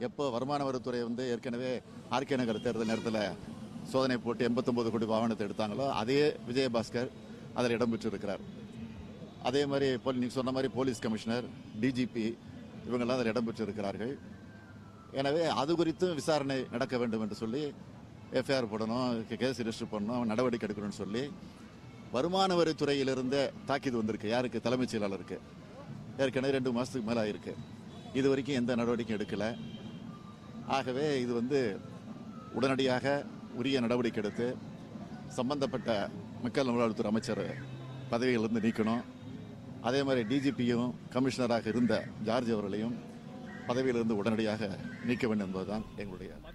எப்போ வருமான வரித்துறை வந்து ஏற்கனவே ஆர்கே நகர் தேர்தல் நேரத்தில் சோதனை போட்டு எண்பத்தொம்பது கோடி வாகனத்தை எடுத்தாங்களோ அதே விஜயபாஸ்கர் அதில் இடம்பெற்று இருக்கிறார் அதே மாதிரி போலி நீங்கள் சொன்ன மாதிரி போலீஸ் கமிஷனர் டிஜிபி இவங்கெல்லாம் அதில் இடம்பெற்று இருக்கிறார்கள் எனவே அது குறித்தும் விசாரணை நடக்க வேண்டும் என்று சொல்லி எஃப்ஐஆர் போடணும் கேஸ் ரெஜிஸ்டர் பண்ணணும் நடவடிக்கை எடுக்கணும்னு சொல்லி வருமான வரித்துறையிலிருந்தே தாக்கீது வந்திருக்கு யாருக்கு தலைமைச் செயலாளருக்கு ஏற்கனவே ரெண்டு மாதத்துக்கு மேலே ஆயிருக்கு இது வரைக்கும் எந்த நடவடிக்கையும் எடுக்கலை ஆகவே இது வந்து உடனடியாக உரிய நடவடிக்கை எடுத்து சம்பந்தப்பட்ட மக்கள் நல்வாழ்வுத்துறை அமைச்சர் பதவியிலிருந்து நீக்கணும் அதே மாதிரி டிஜிபியும் கமிஷனராக இருந்த ஜார்ஜ் அவர்களையும் பதவியிலிருந்து உடனடியாக நீக்க வேண்டும் என்பதுதான் எங்களுடைய